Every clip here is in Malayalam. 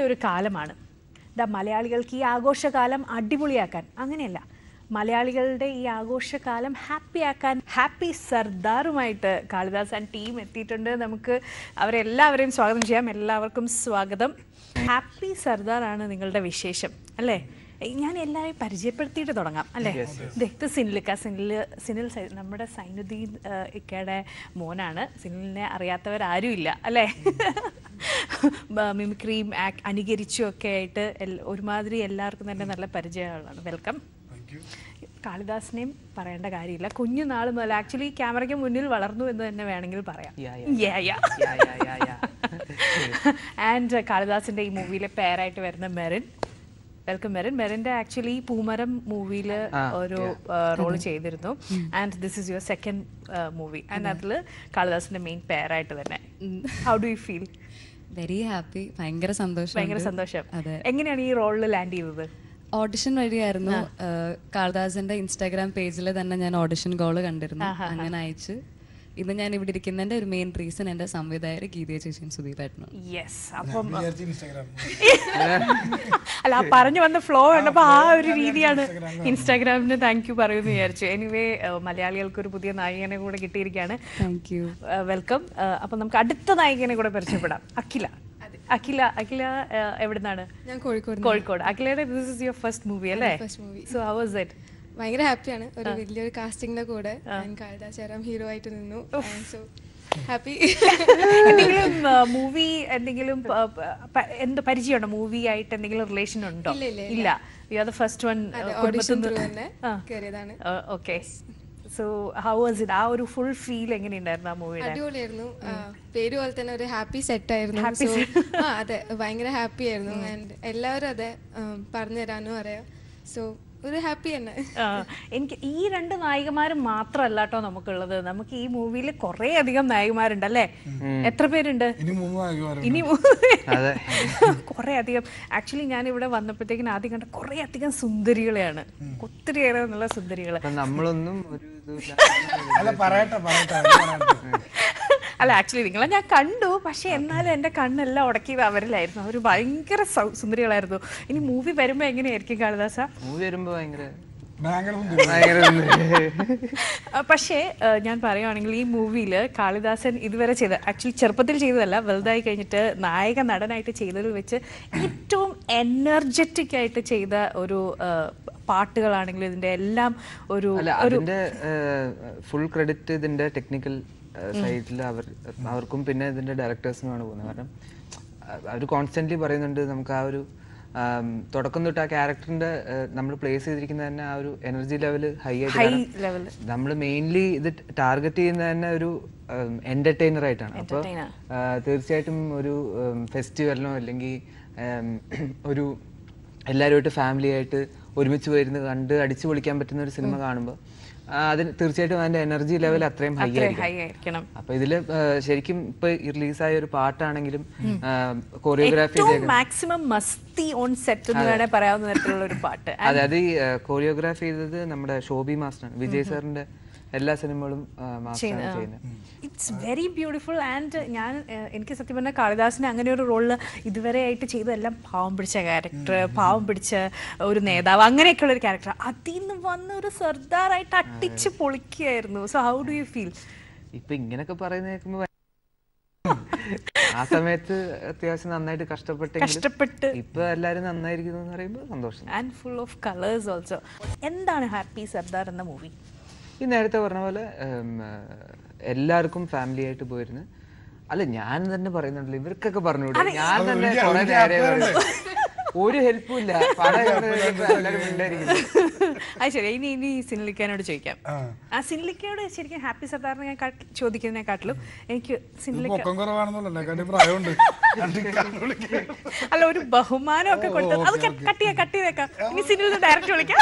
ഒരു കാലമാണ് ദാ മലയാളികൾക്ക് ഈ ആഘോഷകാലം അടിപൊളിയാക്കാൻ അങ്ങനെയല്ല മലയാളികളുടെ ഈ ആഘോഷകാലം ഹാപ്പി ആക്കാൻ ഹാപ്പി സർദാറുമായിട്ട് കാളിദാസ് ആൻഡ് ടീം എത്തിയിട്ടുണ്ട് നമുക്ക് അവരെല്ലാവരെയും സ്വാഗതം ചെയ്യാം എല്ലാവർക്കും സ്വാഗതം ഹാപ്പി സർദാറാണ് നിങ്ങളുടെ വിശേഷം അല്ലേ ഏയ് ഞാൻ എല്ലാവരെയും പരിചയപ്പെടുത്തിയിട്ട് തുടങ്ങാം അല്ലേ ദേ, ഇത് സിനിലിക്ക സിനില് സിനിൽ സൈ- നമ്മുടെ സൈനുദ്ദീൻ ആ, ഇക്കയുടെ മോനാണ് സിനിലിനെ അറിയാത്തവരാരും ഇല്ല അല്ലേ ബ- മിമിക്രിയും ആക്- അനുകരിച്ചും ഒക്കെ ആയിട്ട് എൽ- ഒരുമാതിരി എല്ലാവർക്കും തന്നെ നല്ല പരിചയമുള്ളതാണ് വെൽക്കം കാളിദാസിനെയും പറയേണ്ട കാര്യമില്ല കുഞ്ഞുനാൾ മുതൽ ആക്ച്വലി ക്യാമറയ്ക്ക് മുന്നിൽ വളർന്നു എന്ന് തന്നെ വേണമെങ്കിൽ പറയാം Yeah, yeah. ആൻഡ് കാളിദാസിന്റെ ഈ മൂവിയിലെ പേരായിട്ട് വരുന്ന മെറിൻ വെൽക്കം മെറിൻ മെറിന്റെ ആക്ച്വലി പൂമരം മൂവിയിൽ ഒരു റോൾ ചെയ്തിരുന്നു and this is your second movie and അതിൽ കാളിദാസിന്റെ മെയിൻ പേരായിട്ട് തന്നെ how do you feel very happy ഭയങ്കര സന്തോഷം ഭയങ്കര സന്തോഷം അതെ എങ്ങനെയാണ് ഈ റോളിൽ ലാൻഡ് ചെയ്തത് ഓഡിഷൻ വഴിയായിരുന്നു ഏഹ്, കാളിദാസിന്റെ ഇൻസ്റ്റാഗ്രാം പേജിൽ തന്നെ ഞാൻ ഓഡിഷൻ കോള് കണ്ടിരുന്നു അങ്ങനെ അയച്ച് ഇന്ന് ഞാൻ ഇവിടെ ഇരിക്കുന്നതിന്റെ ഒരു മെയിൻ റീസൺ എന്റെ സംവിധായകർ ഗീതയ ചേച്ചിയും സുധീപായിരുന്നു യെസ് അപ്പം വിചാരിച്ചു ഇൻസ്റ്റാഗ്രാം അല്ല ആ പറഞ്ഞു വന്ന ഫ്ലോ കണ്ടപ്പോ ആ ഒരു രീതിയാണ് ഇൻസ്റ്റാഗ്രാമിന് താങ്ക് യു പറയുമെന്ന് വിചാരിച്ചു എനിവേ മലയാളികൾക്ക് ഒരു പുതിയ നായികനെ കൂടെ കിട്ടിയിരിക്കുകയാണ് താങ്ക് യു വെൽക്കം അപ്പൊ നമുക്ക് അടുത്ത നായികനെ കൂടെ പരിചയപ്പെടാം അഖില അഖില അഖില എവിടുന്നാണ് ഞാൻ കോഴിക്കോട് കോഴിക്കോട് അഖിലയുടെ this is your first movie അല്ലേ first movie. So how was it ഭയങ്കര ഹാപ്പിയാണ് ഒരു വലിയൊരു കാസ്റ്റിംഗിന്റെ കൂടെ ഞാൻ കാളിദാസ് ചേരാം ഹീറോ ആയിട്ട് നിന്നു സോ ഹാപ്പി എന്തെങ്കിലും മൂവി എന്തെങ്കിലും പ- പ- പ- എന്ത് പരിചയമുണ്ടോ മൂവി ആയിട്ട് എന്തെങ്കിലും റിലേഷൻ ഉണ്ടോ ഇല്ല, ഇല്ല, ഇല്ല you are the first one audition through തന്നെ കയറിയതാണ് okay so how was it ആ ഒരു ഫുൾ ഫീൽ എങ്ങനെയുണ്ടായിരുന്നു ആ മൂവിയുടെ അടിപൊളിയായിരുന്നു ആ, പേര് പോലെ തന്നെ ഒരു ഹാപ്പി സെറ്റ് ആയിരുന്നു Happy So, ആ അതെ ഭയങ്കര ഹാപ്പി ആയിരുന്നു ആൻഡ് എല്ലാവരും അതെ പറഞ്ഞു തരാനും അറിയാം സോ ഒരു ഹാപ്പി തന്നെ ആ, എനിക്ക് ഈ രണ്ട് നായികമാരും മാത്രമല്ല കേട്ടോ നമുക്കുള്ളത് നമുക്ക് ഈ മൂവിയിൽ കുറേ അധികം നായികമാരുണ്ട് അല്ലേ എത്ര പേരുണ്ട് ഇനി മൂന്ന് നായകന്മാരുണ്ട്. ഇനി അതെ. കുറെ അധികം ആക്ച്വലി ഞാൻ ഇവിടെ വന്നപ്പോഴത്തേക്കിന് ആദ്യം കണ്ട കുറെ അധികം സുന്ദരികളെയാണ് ഒത്തിരിയേറെ നല്ല സുന്ദരികള് അപ്പൊ നമ്മളൊന്നും ഒരു ഇതുമില്ല അല്ല പറയട്ടെ പറയട്ടെ അത് പറയട്ടെ. അല്ല ആക്ച്വലി നിങ്ങളെ ഞാൻ കണ്ടു പക്ഷെ എന്നാലും എൻ്റെ കണ്ണെല്ലാം ഉടക്കിയത് അവരിലായിരുന്നു അവർ ഭയങ്കര സൗ- സുന്ദരികളായിരുന്നു ഇനി മൂവി വരുമ്പോ എങ്ങനെയായിരിക്കും കാളിദാസ മൂവി വരുമ്പോ ഭയങ്കര ഭയങ്കര സുന്ദരി. ഭയങ്കര ആ, പക്ഷേ ആ, ഞാൻ പറയുവാണെങ്കിൽ ഈ മൂവിയിൽ കാളിദാസൻ ഇതുവരെ ചെയ്ത ആക്ച്വലി ചെറുപ്പത്തിൽ ചെയ്തതല്ല വലുതായി കഴിഞ്ഞിട്ട് നായക നടനായിട്ട് ചെയ്തതിൽ വെച്ച് ഏറ്റവും എനർജറ്റിക് ആയിട്ട് ചെയ്ത ഒരു ആ, പാട്ടുകളാണെങ്കിലും ഇതിന്റെ എല്ലാം ഒരു അല്ല അതിന്റെ ഫുൾ ക്രെഡിറ്റ് ഇതിന്റെ ടെക്നിക്കൽ സൈഡിൽ അവർ അവർക്കും പിന്നെ ഇതിന്റെ ഡയറക്ടേഴ്സിനുമാണ് പോകുന്നത് കാരണം അവർ കോൺസ്റ്റന്റ്ലി പറയുന്നുണ്ട് നമുക്ക് ആ ഒരു ആം, തുടക്കം തൊട്ട് ആ ക്യാരക്ടറിന്റെ നമ്മൾ പ്ലേസ് ചെയ്തിരിക്കുന്ന തന്നെ ആ ഒരു എനർജി ലെവൽ ഹൈ ആയിട്ട് ഹൈ കാരണം ലെവൽ നമ്മൾ മെയിൻലി ഇത് ടാർഗറ്റ് ചെയ്യുന്നത് തന്നെ ഒരു എന്റർടൈനർ ആയിട്ടാണ് അപ്പോൾ Entertainer. തീർച്ചയായിട്ടും ഒരു ഫെസ്റ്റിവലിനോ അല്ലെങ്കിൽ ഉം, ഒരു എല്ലാവരുമായിട്ട് ഫാമിലി ആയിട്ട് ഒരുമിച്ച് പോയിരുന്ന് കണ്ട് അടിച്ചു പൊളിക്കാൻ പറ്റുന്ന ഒരു സിനിമ കാണുമ്പോൾ അതിന് തീർച്ചയായിട്ടും അതിന്റെ എനർജി ലെവൽ അത്രയും ഹൈ ആയിരിക്കും ഹൈ ആയിരിക്കണം അപ്പൊ ഇതില് ആ, ശരിക്കും ഇപ്പൊ റിലീസായ ഒരു പാട്ടാണെങ്കിലും കൊറിയോഗ്രാഫി ഏറ്റവും മാക്സിമം മസ്തി ഓൺ സെറ്റ് എന്ന് വേണേ പറയാവുന്ന തരത്തിലുള്ള ഒരു പാട്ട് അതെ അത് ഈ കൊറിയോഗ്രാഫി ചെയ്തത് നമ്മുടെ ഷോബി മാസ്റ്ററാണ് വിജയ് സാറിന്റെ എല്ലാ സിനിമകളും മാസ്റ്ററാണ് ചെയ്യുന്നത് ഇറ്റ്സ് വെരി ബ്യൂട്ടിഫുൾ ആൻഡ് ഞാൻ ഏഹ്, എനിക്ക് സത്യം പറഞ്ഞാൽ കാളിദാസിനെ അങ്ങനെ ഒരു റോളിൽ ഇതുവരെ ആയിട്ട് ചെയ്തതെല്ലാം പാവം പിടിച്ച ക്യാരക്ടർ പാവം പിടിച്ച ഒരു നേതാവ് അങ്ങനെയൊക്കെയുള്ള ഒരു ക്യാരക്ടർ അതിൽ നിന്ന് വന്ന ഒരു സർദാറായിട്ട് അട്ടിച്ച് പൊളിക്കുകയായിരുന്നു so how do you feel ഇപ്പൊ ഇങ്ങനൊക്കെ പറയുന്ന കേൾക്കുമ്പോ ഭയ- ആ സമയത്ത് അത്യാവശ്യം നന്നായിട്ട് കഷ്ടപ്പെട്ടെങ്കിലും കഷ്ടപ്പെട്ട് ഇപ്പൊ എല്ലാരും നന്നായിരിക്കുന്നു എന്ന് പറയുമ്പോൾ സന്തോഷം and full of colours also എന്താണ് ഹാപ്പി സർദാർ എന്ന മൂവി ഈ നേരത്തെ പറഞ്ഞ പോലെ ഉം, ആ, എല്ലാവർക്കും ഫാമിലി ആയിട്ട് പോയിരുന്നു അല്ല ഞാൻ തന്നെ പറയുന്നുണ്ടല്ലോ ഇവർക്കൊക്കെ പറഞ്ഞുകൂടെ ഞാൻ തന്നെ എനിക്ക് കുറെ എനിക്ക് നേരെ അപ്പുറം പറഞ്ഞു. ഒരു ഹെൽപ്പും ഇല്ല പടം കണ്ട് കഴിയുമ്പോ എല്ലാവരും മിണ്ടായിരിക്കുന്നു അത് ശരി ഇനി ഇനി സിനിലിക്കാനോട് ചോദിക്കാം ആ. ആ സിനിലിക്കയോട് ശരിക്കും ഹാപ്പി സർദാറിനെ ഞാൻ കാട്ടി- ചോദിക്കുന്നതിനെക്കാട്ടിലും എനിക്ക് ഇത് സിനിലിക്ക പൊക്കം കുറവാണെന്നല്ലോ എന്നെക്കാട്ടി പ്രായമുണ്ട് രണ്ട് കാല് വിളിക്കാൻ. അല്ല ഒരു ബഹുമാനം ഒക്കെ കൊടുത്ത് അത് കട്ട് ചെയ്യാം കട്ട് ചെയ്തേക്കാം ഇനി സിനിലിന് ഡയറക്റ്റ് വിളിക്കാം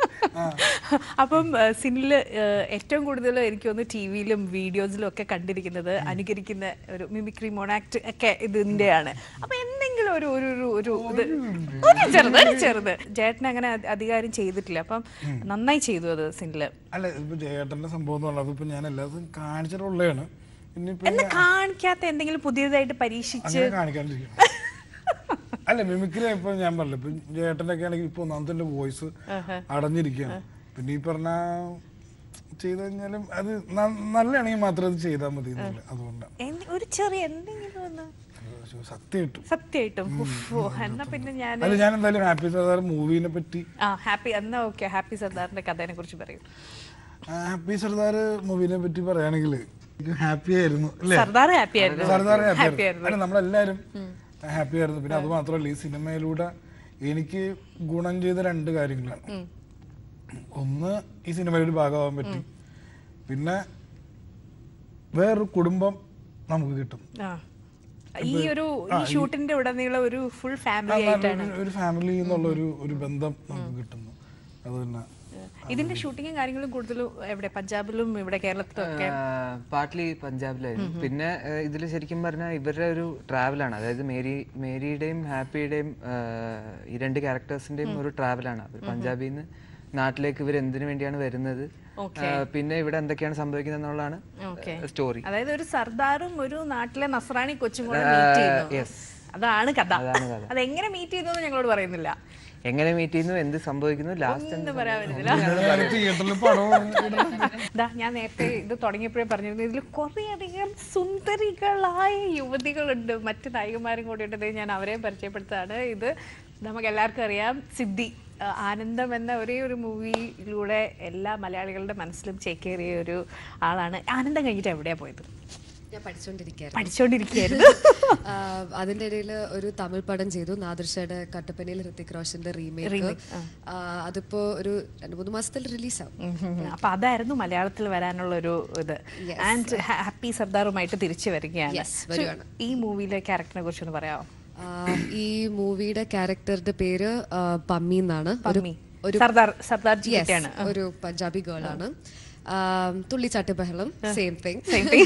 അപ്പം ആ, സിനില് ആ, ഏറ്റവും കൂടുതൽ എനിക്ക് തോന്നുന്നു ടി വിയിലും വീഡിയോസിലും ഒക്കെ കണ്ടിരിക്കുന്നത് അനുകരിക്കുന്ന ഒരു മിമിക്രി മോണാക്ട് ഒക്കെ ഇതിന്റെയാണ് അപ്പൊ എന്തെങ്കിലും ഒരു ഒരു ഒരു ഒരു ഇത് ഒരു ചെറുത് ഒരു ചെറുത് ചേട്ടൻ അങ്ങനെ അധി- അധികാരം ചെയ്തിട്ടില്ല അപ്പം നന്നായി ചെയ്തു അത് സിനില് അല്ല ഇപ്പൊ ജയേട്ടന്റെ സംഭവം എന്ന് പറഞ്ഞത് ഇപ്പൊ ഞാൻ എല്ലാതും കാണിച്ചിട്ടുള്ളതാണ് ഇനിയിപ്പോ എന്ന് കാണിക്കാത്ത എന്തെങ്കിലും പുതിയതായിട്ട് പരീക്ഷിച്ച് അങ്ങനെ കാണിക്കാണ്ടിരിക്കും അല്ല മിമിക്രി ഇപ്പൊ ഞാൻ പറഞ്ഞില്ല ഇപ്പൊ ചേട്ടൻ്റെ ഒക്കെ ആണെങ്കിൽ ഇപ്പൊ ഒന്നാമത്തെ വോയിസ് അടഞ്ഞിരിക്കുകയാണ് പിന്നെ ഈ പറഞ്ഞ ചെയ്തു കഴിഞ്ഞാലും അത് ന- നല്ലതാണെങ്കിൽ മാത്രം അത് ചെയ്താൽ മതി എന്നല്ല അതുകൊണ്ടാണ് എന്ത്- ഒരു ചെറിയ എന്തെങ്കിലും ഒന്ന് സത്യമായിട്ടും സത്യമായിട്ടും ഉഫ്, എന്നാ പിന്നെ ഞാൻ അല്ല ഞാൻ എന്തായാലും ഹാപ്പി സാർ മൂവിനെ പറ്റി ആ ഹാപ്പി എന്നാ ഓക്കെ ഹാപ്പി സർദാറിന്റെ കഥേനെ കുറിച്ച് പറയൂ ഹാപ്പി സർദാർ മൂവിനെ പറ്റി പറയുകയാണെങ്കിൽ ഹാപ്പി ആയിരുന്നു അല്ലേ സർദാർ ഹാപ്പി ആയിരുന്നു സർദാർ ഹാപ്പി ഹാപ്പി ആയിരുന്നു അല്ല നമ്മളെല്ലാരും ഹാപ്പി ആയിരുന്നു പിന്നെ അത് മാത്രമല്ല ഈ സിനിമയിലൂടെ എനിക്ക് ഗുണം ചെയ്ത രണ്ട് കാര്യങ്ങളാണ് ഒന്ന് ഈ സിനിമയിൽ ഒരു ഭാഗമാകാൻ പറ്റി പിന്നെ വേറൊരു കുടുംബം നമുക്ക് കിട്ടും ആ ഈ ഒരു ഈ ഷൂട്ടിന്റെ ഉടനീളം ഒരു ഫുൾ ആ, ഫാമിലി നല്ലൊരു- ആയിട്ടാണ് ഒരു ഫാമിലി എന്നുള്ള ഒരു ഒരു ബന്ധം നമുക്ക് കിട്ടുന്നു അത് തന്നെ ഇതിന്റെ ഷൂട്ടിങ്ങും കാര്യങ്ങളും കൂടുതലും എവിടെ പഞ്ചാബിലും ഇവിടെ കേരളത്തിലും ഒക്കെ പാർട്ട്ലി പഞ്ചാബിലായിരുന്നു പിന്നെ ഇതിൽ ശരിക്കും പറഞ്ഞാൽ ഇവരുടെ ഒരു ട്രാവലാണ് അതായത് മേരി മേരിയുടെയും ഹാപ്പിയുടെയും ഈ രണ്ട് ക്യാരക്ടേഴ്സിന്റെയും ഒരു ട്രാവലാണ് അവർ പഞ്ചാബിൽ നിന്ന് നാട്ടിലേക്ക് ഇവർ എന്തിനു വേണ്ടിയാണ് വരുന്നത് ആ, പിന്നെ ഇവിടെ എന്തൊക്കെയാണ് സംഭവിക്കുന്നത് എന്നുള്ളതാണ് ഓക്കെ സ്റ്റോറി അതായത് ഒരു സർദാറും ഒരു നാട്ടിലെ നസ്രാണി കൊച്ചും കൂടെ മീറ്റ് ചെയ്യുന്നു yes. അതാണ് കഥ അതാണ് കഥ. അതെങ്ങനെ മീറ്റ് ചെയ്യുന്നു എന്ന് ഞങ്ങളോട് പറയുന്നില്ല എങ്ങനെ മീറ്റ് ചെയ്യുന്നു എന്ത് സംഭവിക്കുന്നു ലാസ്റ്റ് ഒന്നും പറയാൻ പറ്റുന്നില്ല തിയേറ്ററിൽ പടം ദാ ഞാൻ നേരത്തെ ഇത് തുടങ്ങിയപ്പോഴേ പറഞ്ഞിരുന്നു ഇതിൽ കുറേയധികം സുന്ദരികളായ യുവതികളുണ്ട് മറ്റ് നായികമാരും കൂടി ഉണ്ട് ഞാൻ അവരെയും പരിചയപ്പെടുത്താണ് ഇത് നമുക്ക് എല്ലാവർക്കും അറിയാം സിദ്ധി ആ, ആനന്ദം എന്ന ഒരേ ഒരു മൂവിയിലൂടെ എല്ലാ മലയാളികളുടെ മനസ്സിലും ചേക്കേറിയ ഒരു ആളാണ് ആനന്ദം കഴിഞ്ഞിട്ട് എവിടെയാ പോയത് ഞാൻ പഠിച്ചുകൊണ്ടിരിക്കുകയായിരുന്നു പഠിച്ചുകൊണ്ടിരിക്കുകയായിരുന്നു ആഹ് അതിന്റെ ഇടയിൽ ഒരു തമിഴ് പടം ചെയ്തു നാദർഷയുടെ കട്ടപ്പനയിൽ ഹൃത്തിക് റോഷന്റെ റീമേക്ക് അതിപ്പോ ഒരു രണ്ട് മൂന്ന് മാസത്തിൽ റിലീസാവും ഉം. അപ്പൊ അതായിരുന്നു മലയാളത്തിൽ വരാനുള്ള ഒരു ഇത് ആൻഡ് ഹാപ്പി സർദാറുമായിട്ട് തിരിച്ചു വരികയാണ് Yes, വരുവാണ്. ഈ മൂവിയിലെ ക്യാരക്ടറിനെ കുറിച്ചൊന്ന് പറയാമോ ആഹ് ഈ മൂവിയുടെ ക്യാരക്ടറുടെ പേര് ആഹ് പമ്മി എന്നാണ് ഒരു പമ്മി സർദാർ സർദാർ ജി Yes, ഒരു പഞ്ചാബി ഗേൾ ആണ് ആം, തുള്ളിച്ചാട്ട് ബഹളം സെയിം തിങ്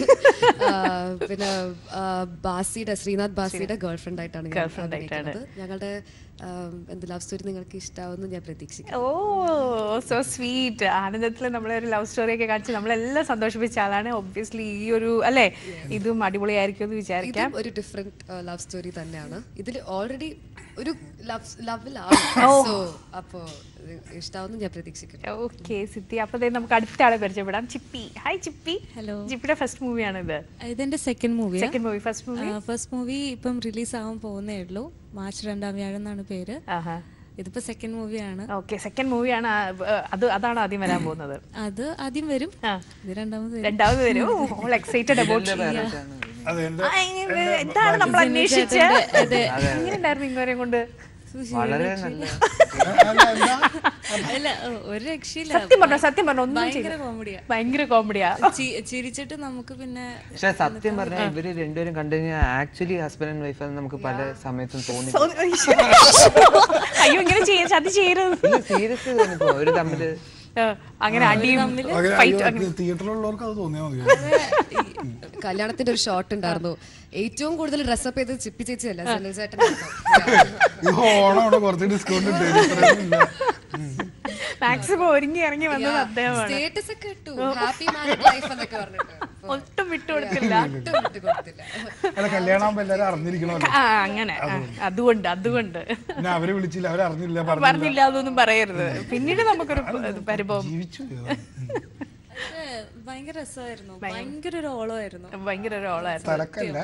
പിന്നെ ആഹ് ബാസിയുടെ ശ്രീനാഥ് ബാസിയുടെ ഗേൾ ഫ്രണ്ട് ആയിട്ടാണ് ഞാൻ Girlfriend ആയിട്ടാണ്. അഭിനയിക്കുന്നത്. ഞങ്ങളുടെ ആം, എന്ത് ലവ് സ്റ്റോറി നിങ്ങൾക്ക് ഇഷ്ടാവുമെന്ന് ഞാൻ പ്രതീക്ഷിക്കുന്നു ഓ സോ സ്വീറ്റ് ആനന്ദത്തിൽ നമ്മളെ ഒരു ലവ് സ്റ്റോറി ഒക്കെ കാണിച്ച് നമ്മളെല്ലാം സന്തോഷിപ്പിച്ച ആളാണ് ഒബ്വിയസ്ലി ഈ ഒരു അല്ലേ ഇതും അടിപൊളിയായിരിക്കും എന്ന് വിചാരിക്കാം ഇതും ഒരു ഡിഫറെന്റ് ലവ് സ്റ്റോറി തന്നെയാണ് ഇതിൽ ഓൾറെഡി ഒരു ലവ് ലവിലാണ് സോ അപ്പോ ഇഷ്ടാവുമെന്ന് ഞാൻ പ്രതീക്ഷിക്കുന്നു ഓക്കെ സിദ്ധി അപ്പൊ ദേ നമുക്ക് അടുത്ത ആളെ പരിചയപ്പെടാം ചിപ്പി ഹായ് ചിപ്പി ഹലോ ചിപ്പിയുടെ ഫസ്റ്റ് മൂവിയാണ് ഇത് ഇതെന്റെ second movie second movie first movie first movie ഇപ്പം റിലീസ് ആവാൻ പോകുന്നേ ഉള്ളൂ മാർച്ച് രണ്ടാം വ്യാഴം എന്നാണ് പേര് ആഹാ ഇതിപ്പോ സെക്കൻഡ് മൂവിയാണ് ഓക്കെ സെക്കൻഡ് മൂവിയാണ് അത് അതാണ് ആദ്യം വരാൻ പോകുന്നത് അത് ആദ്യം വരും ആ. ഇത് രണ്ടാമത് വരും രണ്ടാമത് വരും ഓൾ എക്സൈറ്റഡ് അബൌട്ട് അതെ എന്റെ എന്താണ് നമ്മൾ അന്വേഷിച്ച് എങ്ങനെ ഉണ്ടായിരുന്നു ഇങ്ങോരെയും കൊണ്ട് വളരെ നല്ല അല്ല ഓ, ഒരു രക്ഷയില്ല സത്യം പറഞ്ഞോ സത്യം പറഞ്ഞോ ഒന്നും ഭയങ്കര ചെയ്യില്ല. കോമഡിയാ ഭയങ്കര കോമഡിയാ ചി- ചിരിച്ചിട്ട് നമുക്ക് പിന്നെ പക്ഷെ സത്യം പറഞ്ഞാൽ ഇവര് രണ്ടുപേരും കണ്ടു കഴിഞ്ഞാൽ ആക്ച്വലി ഹസ്ബൻഡ് ആൻഡ് വൈഫ് നമുക്ക് പല സമയത്തും തോന്നി അയ്യോ ഇങ്ങനെ ചെയ്യാൻ ചതി ചെയ്യരുത് സീരിയസ് തോന്നിപ്പോ ഒരു തമ്മില് ആ, അങ്ങനെ അടിയും അങ്ങനെ ഫൈറ്റ് അയ്യോ, തിയേറ്ററിലുള്ളവർക്ക് അത് തോന്നിയാൽ മതി കല്യാണത്തിന്റെ ഒരു ഷോട്ട് ഉണ്ടായിരുന്നു ഏറ്റവും കൂടുതൽ ഡ്രസ്സപ്പ് ചെയ്ത് ചിപ്പി ചേച്ചിയല്ല സുനിൽ ചേട്ടൻ ഈ ഓണം അവിടെ കുറച്ച് ഡിസ്കൗണ്ട് ഉണ്ട് ഇത്രയൊന്നും ഇല്ല മാക്സിമം ഒരുങ്ങി ഇറങ്ങി വന്നത് അദ്ദേഹമാണ് സ്റ്റേറ്റസ് ഒക്കെ ഇട്ടു ഹാപ്പി മാരീഡ് ലൈഫ് എന്നൊക്കെ പറഞ്ഞിട്ട് അപ്പൊ ഒട്ടും വിട്ടുകൊടുത്തില്ല ഒട്ടും വിട്ട് കൊടുത്തില്ല അല്ല കല്യാണം ആകുമ്പോ എല്ലാരും അറിഞ്ഞിരിക്കണമല്ലോ ആ അങ്ങനെ ആ, അതുകൊണ്ട് അതുകൊണ്ട് പിന്നെ അവരെ വിളിച്ചില്ല അവരറിഞ്ഞില്ല പറഞ്ഞില്ല പറഞ്ഞില്ല അതൊന്നും പറയരുത് പിന്നീട് നമുക്കൊരു ഇത് പരിഭവം ജീവിച്ചു പക്ഷേ ഭയങ്കര രസമായിരുന്നു ഭയങ്കര ഒരു ഓളമായിരുന്നു ഭയങ്കര ഒരു ഓളായിരുന്നു തലക്കല്ല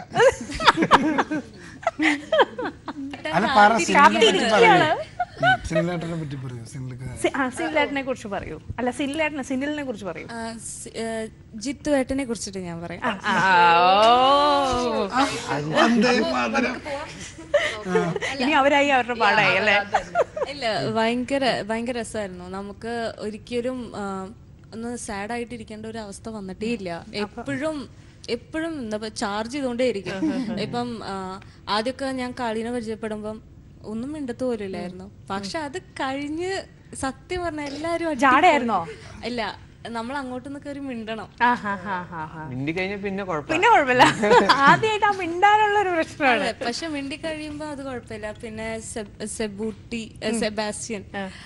അല്ല പറ സിനിമയെ പറ്റി പറയൂ സിനിലേട്ടനെ പറ്റി പറയൂ സിനിലൊക്കെ സി- ആ സിനിലേട്ടനെ കുറിച്ച് പറയൂ അല്ല സിനിലേട്ടനെ സിനിലിനെ കുറിച്ച് പറയൂ ആ, സി- ഏ, ജിത്തു ഏട്ടനെ കുറിച്ചിട്ട് ഞാൻ പറയാം ആ, ഓ. വന്ദേ മാതരം ഇനി അവരായി അവരുടെ പാടായി അല്ലേ ഇല്ല ഭയങ്കര ഭയങ്കര രസമായിരുന്നു നമുക്ക് ഒരിക്കലും ആ, ഒന്ന് സാഡ് ആയിട്ട് ഇരിക്കേണ്ട ഒരു അവസ്ഥ വന്നിട്ടേ ഇല്ല എപ്പോഴും എപ്പോഴും എന്താ ചാർജ് ചെയ്തോണ്ടേ ഇരിക്കും ഇപ്പം ആ, ആദ്യമൊക്കെ ഞാൻ കാളിനെ പരിചയപ്പെടുമ്പം ഒന്നും മിണ്ടത്ത് പോലും ഇല്ലായിരുന്നു പക്ഷെ അത് കഴിഞ്ഞ് സത്യം പറഞ്ഞ എല്ലാരും അടിപൊളി. ജാടയായിരുന്നോ? ഇല്ല നമ്മൾ അങ്ങോട്ടൊന്ന് കയറി മിണ്ടണം ആ, ഹാ, ഹാ, ഹാ, ഹാ. മിണ്ടി കഴിഞ്ഞാൽ പിന്നെ കുഴപ്പമില്ല പിന്നെ കുഴപ്പമില്ല ആദ്യമായിട്ട് ആ മിണ്ടാനുള്ള ഒരു പ്രശ്നമാണ് അതെ, പക്ഷെ മിണ്ടി കഴിയുമ്പോ അത് കുഴപ്പമില്ല പിന്നെ സെബ്- സെബൂട്ടി ഏ, സെബാസ്റ്റ്യൻ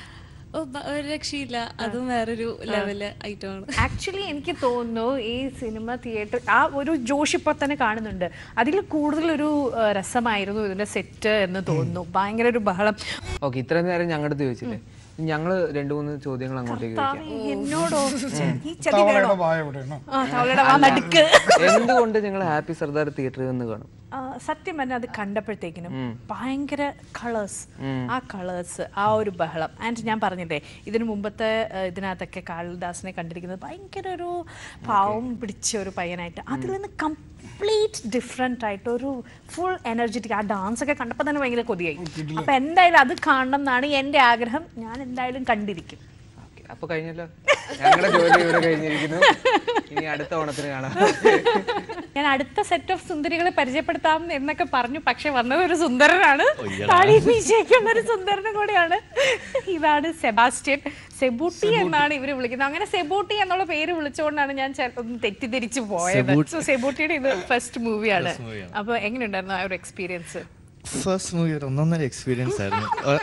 ഓ, ബ- ഒരു രക്ഷയില്ല അതും വേറൊരു ലെവല് ഐറ്റമാണ് ആക്ച്വലി എനിക്ക് തോന്നുന്നു ഈ സിനിമ തിയേറ്റർ ആ ഒരു ജോഷ് ഇപ്പോൾ തന്നെ കാണുന്നുണ്ട് അതിൽ കൂടുതലൊരു ആ, രസമായിരുന്നു ഇതിന്റെ സെറ്റ് എന്ന് തോന്നുന്നു ഭയങ്കര ഒരു ബഹളം ഓക്കെ ഇത്രയും നേരം ഞങ്ങളുടെ അടുത്ത് ചോദിച്ചില്ലേ ഞങ്ങള് രണ്ടു മൂന്ന് ചോദ്യങ്ങൾ അങ്ങോട്ടേക്ക് കർത്താവേ, ചോദിക്കാം എന്നോടോ ഈ ചതി വേണോ തവളയുടെ വായ എവിടെയാണോ ആ തവളയുടെ വാ നടുക്ക് എന്തുകൊണ്ട് നിങ്ങൾ ഹാപ്പി സർദാർ തിയേറ്ററിൽ വന്ന് കാണും ആ, സത്യം പറഞ്ഞാൽ അത് കണ്ടപ്പോഴത്തേക്കിനും ഭയങ്കര കളേഴ്സ് ആ കളേഴ്സ് ആ ഒരു ബഹളം ആൻഡ് ഞാൻ പറഞ്ഞില്ലേ ഇതിനു മുമ്പത്തെ ആ, ഇതിനകത്തൊക്കെ കാളിദാസിനെ കണ്ടിരിക്കുന്നത് ഭയങ്കര ഒരു പാവം പിടിച്ച ഒരു പയ്യനായിട്ട് അതിൽ നിന്ന് കംപ്ലീറ്റ് ഡിഫറെൻ്റ് ആയിട്ട് ഒരു ഫുൾ എനർജറ്റിക് ആ ഡാൻസ് ഒക്കെ കണ്ടപ്പോൾ തന്നെ ഭയങ്കര കൊതിയായി അപ്പൊ എന്തായാലും അത് കാണണം എന്നാണ് എൻ്റെ ആഗ്രഹം ഞാൻ എന്തായാലും കണ്ടിരിക്കും ഓക്കെ അപ്പൊ കഴിഞ്ഞല്ലോ ഞങ്ങളുടെ ജോലി ഇവിടെ കഴിഞ്ഞിരിക്കുന്നു ഇനി അടുത്ത ഓണത്തിന് കാണാം ഞാൻ അടുത്ത സെറ്റ് ഓഫ് സുന്ദരികളെ പരിചയപ്പെടുത്താം എന്നൊക്കെ പറഞ്ഞു പക്ഷെ വന്നത് ഒരു സുന്ദരനാണ് താടി മീശയ്ക്കുന്ന ഒരു സുന്ദരനും കൂടെയാണ് ഇതാണ് സെബാസ്റ്റ്യൻ സെബൂട്ടി എന്നാണ് ഇവര് വിളിക്കുന്നത് അങ്ങനെ സെബൂട്ടി എന്നുള്ള പേര് വിളിച്ചുകൊണ്ടാണ് ഞാൻ ചെ- ഒന്ന് തെറ്റിദ്ധരിച്ചു പോയത് സോ സെബൂട്ടിയുടെ ഇത് ഫസ്റ്റ് മൂവിയാണ് അപ്പൊ എങ്ങനെയുണ്ടായിരുന്നു ആ ഒരു എക്സ്പീരിയൻസ് ഫസ്റ്റ് മൂവി ഒരു ഒന്നൊന്നര എക്സ്പീരിയൻസ് ആയിരുന്നു ഒ-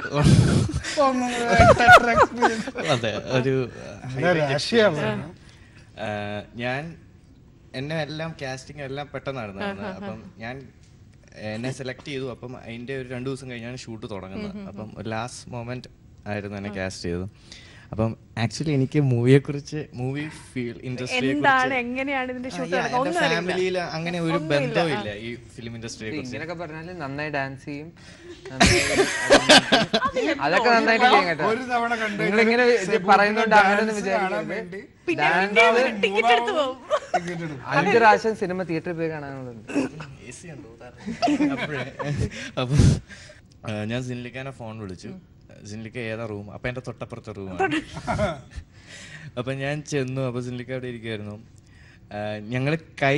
ഒ- അതെ ഒരു രാശിയാണ് ആ, ഞാൻ എന്നെ എല്ലാം കാസ്റ്റിംഗ് എല്ലാം പെട്ടെന്നായിരുന്നു നടന്നത്. അപ്പം ഞാൻ എന്നെ സെലക്ട് ചെയ്തു അപ്പം അതിന്റെ ഒരു രണ്ടു ദിവസം കഴിഞ്ഞാണ് ഷൂട്ട് തുടങ്ങുന്നത് അപ്പം ലാസ്റ്റ് മൊമെന്റ് ആയിരുന്നു എന്നെ കാസ്റ്റ് ചെയ്തത് അപ്പം ആക്ച്വലി എനിക്ക് മൂവിയെ കുറിച്ച് മൂവി ഫീൽ ഇൻഡസ്ട്രിയെ എന്താണ് എങ്ങനെയാണ് ഇതിന്റെ ഷൂട്ട് എന്റെ ഫാമിലിയിൽ അങ്ങനെ ഒരു ബന്ധമില്ല ഈ ഫിലിം ഇൻഡസ്ട്രിയെ കുറിച്ച് ഇങ്ങനെയൊക്കെ പറഞ്ഞാല് നന്നായി ഡാൻസ് ചെയ്യും നന്നായി അഭിനയിക്കും. അതൊക്കെ നന്നായിട്ട് ചെയ്യും കേട്ടോ ഒരു തവണ കണ്ടു നിങ്ങൾ ഇങ്ങനെ പറയുന്നുണ്ട് അങ്ങനെ ഒന്നും വിചാരിക്കരുത് ടിക്കറ്റ് എടുത്ത് പോകും അഞ്ച് പ്രാവശ്യം സിനിമ തിയേറ്ററിൽ പോയി കാണാനുള്ളത് AC ഉണ്ടോ? അപ്പോഴേ അപ്പം ആ, ഞാൻ സിൻലിക്കാനെ ഫോൺ വിളിച്ചു സിൻലിക്ക ഏതാ റൂം അപ്പൊ എന്റെ തൊട്ടപ്പുറത്തെ റൂമാണ് അപ്പൊ ഞാൻ ചെന്നു അപ്പൊ സിൻലിക്ക അവിടെ ഇരിക്കുമായിരുന്നു ആ, ഞങ്ങള് കൈ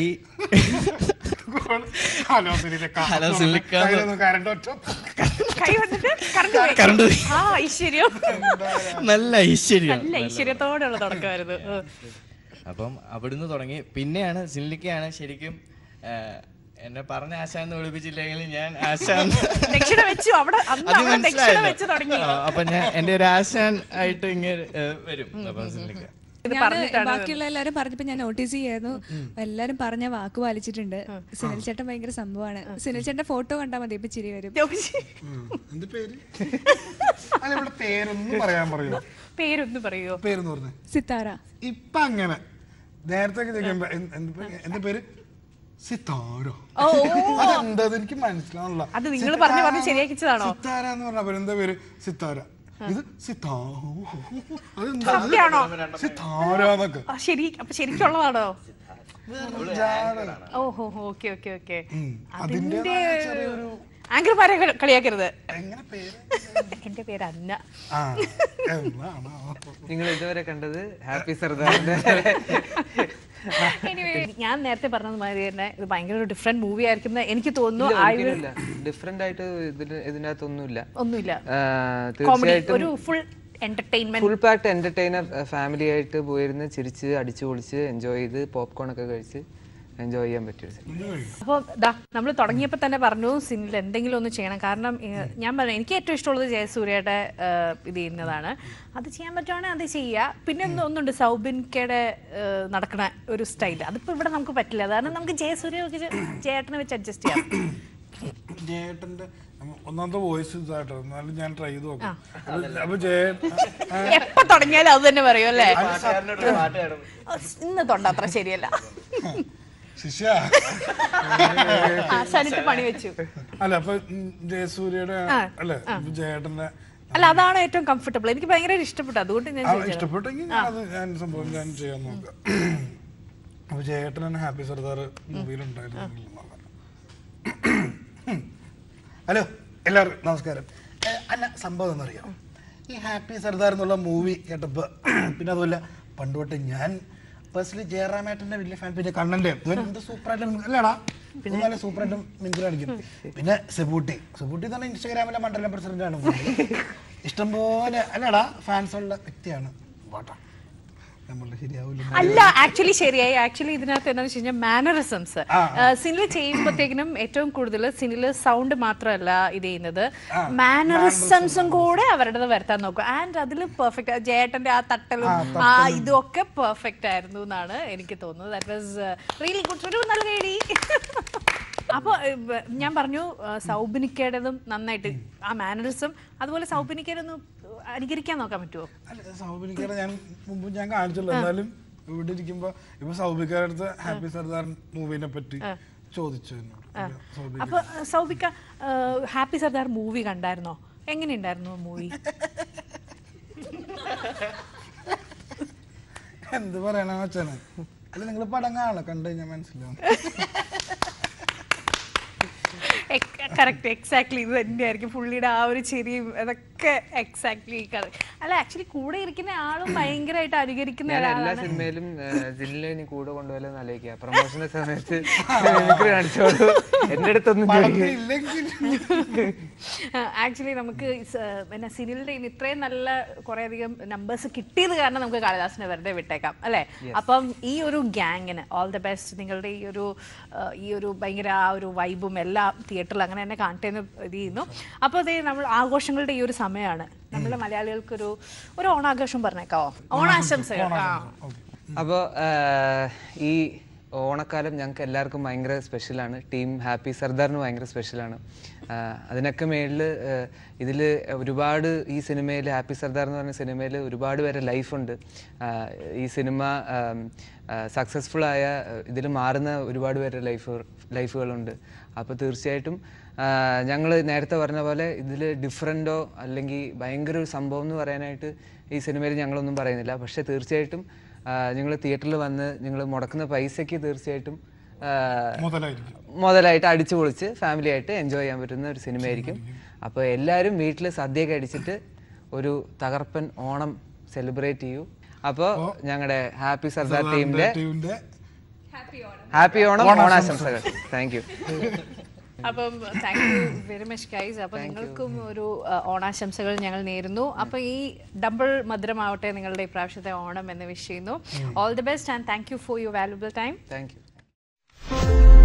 ഹലോ സിനിമ ഹലോ സിൻലിക്ക കരണ്ട് ഒറ്റ കൈ വന്നിട്ട് കറണ്ട് പോയി കറണ്ട് പോയി. ആ ഐശ്വര്യം നല്ല ഐശ്വര്യം നല്ല ഐശ്വര്യത്തോടെയുള്ള തുടക്കമായിരുന്നു ഉം. അപ്പം അവിടുന്ന് തുടങ്ങി പിന്നെയാണ് സിൻലിക്കയാണ് ശരിക്കും ആ, എന്നെ പറഞ്ഞ ആശാന്ന് വിളിപ്പിച്ചില്ലെങ്കിൽ ഞാൻ ആശാൻ ദക്ഷിണ വെച്ചു അവിടെ അന്ന് അത് അവിടെ ദക്ഷിണ മനസ്സിലായല്ലോ. വെച്ച് തുടങ്ങി ആ, അപ്പൊ ഞാൻ എന്റെ ഒരു ആശാൻ ആയിട്ട് ഇങ്ങനെ ഏ, വരും അപ്പം സിൻലിക്ക ഇത് ഞാന് പറഞ്ഞിട്ടാണ് ബാക്കിയുള്ള എല്ലാരും പറഞ്ഞപ്പോ ഞാൻ നോട്ടീസ് ചെയ്യായിരുന്നു എല്ലാരും പറഞ്ഞ വാക്ക് പാലിച്ചിട്ടുണ്ട് സുനിൽ ചേട്ടൻ ഭയങ്കര സംഭവമാണ് സുനിൽ ചേട്ടന്റെ ഫോട്ടോ കണ്ടാൽ മതി ഇപ്പൊ ചിരി വരും എന്ത് പേര് അല്ല ഇവിടെ പേരൊന്നും പറയാൻ പറയൂ പേരൊന്ന് പറയോ പേരെന്ന് പറഞ്ഞേ സിത്താര ഇപ്പൊ അങ്ങനെ നേരത്തെ ഒക്കെ ചോദിക്കുമ്പോ എന്ത് എന്ത് പേ- എന്താ പേര് സിത്താരോ ഓ അതെന്താ എനിക്ക് മനസ്സിലാവണില്ല അത് നിങ്ങൾ പറഞ്ഞ് പറഞ്ഞ് ശരിയാക്കിച്ചതാണോ? സിത്താര എന്ന് പറഞ്ഞ എന്താ പേര് സിത്താര ഇത് സിത്താ അതെന്താ അത് സത്യാണോ? സിത്താര എന്നൊക്കെ ആ, ശരി അപ്പൊ ശരിക്കുള്ളതാണോ ജാട. ഓഹോ ഓക്കെ ഓക്കെ ഓക്കെ ഉം. അതിന്റെ അതിന്റേതായ ചെറിയൊരു ആങ്കർമാരെ കളി- കളിയാക്കരുത് എങ്ങനെ പേര് എന്റെ പേര് അന്ന ആ എന്നാണോ നിങ്ങൾ ഇതുവരെ കണ്ടത് ഹാപ്പി സർദാറിന്റെ Anyway, ഞാൻ നേരത്തെ പറഞ്ഞത് മാതിരി തന്നെ ഇത് ഭയങ്കര ഒരു ഡിഫറെന്റ് മൂവി ആയിരിക്കും എനിക്ക് തോന്നുന്നു I will- ഡിഫറെന്റ് ആയിട്ട് ഇതിന് ഇതിനകത്തൊന്നുമില്ല ഒന്നുമില്ല ആ, കോമഡി തീർച്ചയായിട്ടും ഒരു full entertainment full packed entertainer family ആയിട്ട് പോയിരുന്ന് ചിരിച്ച് അടിച്ചു പൊളിച്ച് എൻജോയ് ചെയ്ത് പോപ്കോൺ ഒക്കെ കഴിച്ച് എൻജോയ് ചെയ്യാൻ പറ്റിയ ഒരു സിനിമ അപ്പോൾ ദാ നമ്മൾ തുടങ്ങിയപ്പോൾ തന്നെ പറഞ്ഞു സിനിമയിൽ എന്തെങ്കിലും ഒന്ന് ചെയ്യണം കാരണം ഏഹ്, ഞാൻ പറഞ്ഞു എനിക്ക് ഏറ്റവും ഇഷ്ടമുള്ളത് ജയസൂര്യയുടെ ഏഹ്, ഇത് ചെയ്യുന്നതാണ് അത് ചെയ്യാൻ പറ്റുവാണെങ്കിൽ അത് ചെയ്യുക പിന്നെ ഒന്ന് ഒന്നുണ്ട് സൗബിൻകയുടെ ഏഹ്, നടക്കണ ഒരു സ്റ്റൈൽ അതിപ്പോൾ ഇവിടെ നമുക്ക് പറ്റില്ല കാരണം നമുക്ക് ജയസൂര്യ ഒക്കെ ചെ- ചേട്ടനെ വെച്ച് അഡ്ജസ്റ്റ് ചെയ്യാം ജേട്ടന്റെ ഒന്നാമത്തെ വോയിസ് ഇതായിട്ടോ എന്നാലും ഞാൻ ട്രൈ ചെയ്ത് നോക്കാം അപ്പൊ- അപ്പൊ ജേട്ടൻ എപ്പോൾ തുടങ്ങിയാലും അത് തന്നെ പറയും അല്ലേ ഇന്ന് തൊണ്ട അത്ര ശരിയല്ല ശിഷ്യ ആശാനിട്ട് പണി വെച്ചു അല്ല അപ്പൊ ഉം, ജയസൂര്യയുടെ അല്ലെ ഇപ്പൊ ജേട്ടന്റെ അല്ല അതാണ് ഏറ്റവും കംഫർട്ടബിൾ എനിക്ക് ഭയങ്കര ഇഷ്ടപ്പെട്ടു അതുകൊണ്ട് ഞാൻ ആ, ചോദിച്ചത് ഇഷ്ടപ്പെട്ടെങ്കിൽ ഞാനത് ഞാൻ സംഭവം ഞാൻ ചെയ്യാൻ നോക്കാം അപ്പൊ ചേട്ടൻ തന്നെ ഹാപ്പി സർദാർ മൂവിയിലുണ്ടായിരുന്നു ഹലോ എല്ലാവർക്കും നമസ്കാരം ഏ, അല്ല സംഭവം എന്നറിയാം ഈ ഹാപ്പി സർദാർ എന്നുള്ള മൂവി കേട്ടപ്പോ പിന്നെ അതുപോലെ പണ്ട് തൊട്ട് ഞാൻ പേഴ്സണലി ജയറാമേട്ടന്റെ വലിയ ഫാൻ പിന്നെ കണ്ണന്റെ ഇവൻ എന്ത് സൂപ്പറായിട്ടും അല്ലടാ പിന്നെ നല്ല സൂപ്പറായിട്ടും മിഞ്ചു കാണിക്കും പിന്നെ സെബൂട്ടി സെബൂട്ടി എന്ന് പറഞ്ഞാൽ ഇൻസ്റ്റാഗ്രാമിലെ മണ്ഡലം പ്രസിഡന്റ് ആണ് ഇഷ്ടംപോലെ അല്ലടാ ഫാൻസ് ഉള്ള വ്യക്തിയാണ് വാട്ടാ നമ്മളുടെ ശരിയാവില്ല അല്ല ആക്ച്വലി ശരിയായി ആക്ച്വലി ഇതിനകത്ത് എന്താണെന്ന് വെച്ച് കഴിഞ്ഞാൽ മാനറിസംസ് സിനിൽ ചെയ്യുമ്പോഴത്തേക്കിനും ഏറ്റവും കൂടുതൽ സിനിൽ സൗണ്ട് മാത്രമല്ല ഇത് ചെയ്യുന്നത് മാനറിസംസും കൂടെ അവരുടേത് വരുത്താൻ നോക്കും ആൻഡ് അതിൽ പെർഫെക്റ്റ് ജയേട്ടന്റെ ആ തട്ടലും ആ ഇതൊക്കെ പെർഫെക്റ്റ് ആയിരുന്നു എന്നാണ് എനിക്ക് തോന്നുന്നത് ദാറ്റ് വാസ് റിയലി ഗുഡ് ഒരു നല്ല കേടി അപ്പോൾ ഞാൻ പറഞ്ഞു ആ, സൗബിനിക്കയുടേതും നന്നായിട്ട് ആ മാനറിസം അതുപോലെ സൗബിനിക്കയുടെ ഒന്ന് അനുകരിക്കാൻ നോക്കാൻ പറ്റുമോ അല്ല സൗബിനിക്കാരെ ഞാൻ മുമ്പ് ഞാൻ കാണിച്ചുള്ളൂ എന്നാലും ഇവിടെ ഇരിക്കുമ്പോ ഇപ്പൊ സൗബിക്കാരുടെ അടുത്ത് ഹാപ്പി സർദാർ മൂവിനെ പറ്റി ചോദിച്ചു എന്നോട് സൗബിക അപ്പൊ സൗബിക്ക ഹാപ്പി സർദാർ മൂവി കണ്ടായിരുന്നോ എങ്ങനെയുണ്ടായിരുന്നു മൂവി എന്ത് പറയാനാ വെച്ചാണ് അല്ല നിങ്ങൾ പടം കാണണം കണ്ടു കഴിഞ്ഞാൽ മനസ്സിലാവും കറക്റ്റ് എക്സാക്ട്ലി ഇത് തന്നെയായിരിക്കും പുള്ളിയുടെ ആ ഒരു ചിരിയും അതൊക്കെ എക്സാക്ട്ലി അല്ല ആക്ച്വലി കൂടെ ഇരിക്കുന്ന ആളും ഭയങ്കരമായിട്ട് അനുകരിക്കുന്ന ഞാൻ എല്ലാ ഒരാളാണ് സിനിമയിലും ജില്ലിനെ ഇനി കൂടെ കൊണ്ടുപോയാലും ആലോചിക്കുക പ്രൊമോഷന്റെ സമയത്ത് മിമിക്രി കാണിച്ചോളൂ എന്റെ അടുത്തൊന്നും ചോദിക്കുക ഇല്ലെങ്കിൽ ആക്ച്വലി നമുക്ക് സ- പിന്നെ സിനിലിന്റെ ഇന്ന് ഇത്രയും നല്ല കുറേ അധികം നമ്പേഴ്സ് കിട്ടിയത് കാരണം നമുക്ക് കാളിദാസിനെ വെറുതെ വിട്ടേക്കാം അല്ലേ അപ്പം ഈ ഒരു ഗ്യാങ്ങിന് ഓൾ ദ ബെസ്റ്റ് നിങ്ങളുടെ ഈ ഒരു ആ, ഈ ഒരു ഭയങ്കര ആ ഒരു വൈബും എല്ലാം തിയേറ്ററിൽ അങ്ങനെ തന്നെ കാണട്ടെ എന്ന് ഇത് ചെയ്യുന്നു അപ്പോൾ അതേ നമ്മൾ ആഘോഷങ്ങളുടെ ഈ ഒരു സമയമാണ് നമ്മുടെ മലയാളികൾക്കൊരു ഒരു ഓണാഘോഷം പറഞ്ഞേക്കാവോ ഓണാശംസകൾ ആ അപ്പോൾ ഈ ഓണക്കാലം ഞങ്ങൾക്ക് എല്ലാവർക്കും ഭയങ്കര സ്പെഷ്യലാണ് ടീം ഹാപ്പി സർദാറിന് ഭയങ്കര സ്പെഷ്യലാണ് അതിനൊക്കെ മേളിൽ ഇതിൽ ഒരുപാട് ഈ സിനിമയിൽ ഹാപ്പി സർദാർ എന്ന് പറഞ്ഞ സിനിമയിൽ ഒരുപാട് പേരെ ലൈഫുണ്ട് ഈ സിനിമ സക്സസ്ഫുൾ ആയ ഇതിൽ മാറുന്ന ഒരുപാട് പേരുടെ ലൈഫ് ലൈഫുകളുണ്ട് അപ്പോൾ തീർച്ചയായിട്ടും ഞങ്ങൾ നേരത്തെ പറഞ്ഞ പോലെ ഇതിൽ ഡിഫറെൻറ്റോ അല്ലെങ്കിൽ ഭയങ്കര ഒരു സംഭവം എന്ന് പറയാനായിട്ട് ഈ സിനിമയിൽ ഞങ്ങളൊന്നും പറയുന്നില്ല പക്ഷേ തീർച്ചയായിട്ടും നിങ്ങൾ തിയേറ്ററിൽ വന്ന് നിങ്ങൾ മുടക്കുന്ന പൈസയ്ക്ക് തീർച്ചയായിട്ടും ആ, മുതലായിരിക്കും മുതലായിട്ട് അടിച്ചു പൊളിച്ച് ഫാമിലി ആയിട്ട് എൻജോയ് ചെയ്യാൻ പറ്റുന്ന ഒരു സിനിമയായിരിക്കും അപ്പോൾ എല്ലാവരും വീട്ടിൽ സദ്യയൊക്കെ അടിച്ചിട്ട് ഒരു തകർപ്പൻ ഓണം സെലിബ്രേറ്റ് ചെയ്യൂ അപ്പോൾ ഞങ്ങളുടെ ഹാപ്പി സർദാർ ടീമിന്റെ ടീമിന്റെ ഹാപ്പി ഓണം ഓണാശംസകൾ താങ്ക് യു അപ്പം thank you very much guys അപ്പം നിങ്ങൾക്കും ഒരു ആ, ഓണാശംസകൾ ഞങ്ങൾ നേരുന്നു അപ്പം ഈ ഡബിൾ മധുരമാവട്ടെ നിങ്ങളുടെ ഇപ്രാവശ്യത്തെ ഓണം എന്ന് വിഷ് ചെയ്യുന്നു all the best and thank you for your valuable time thank U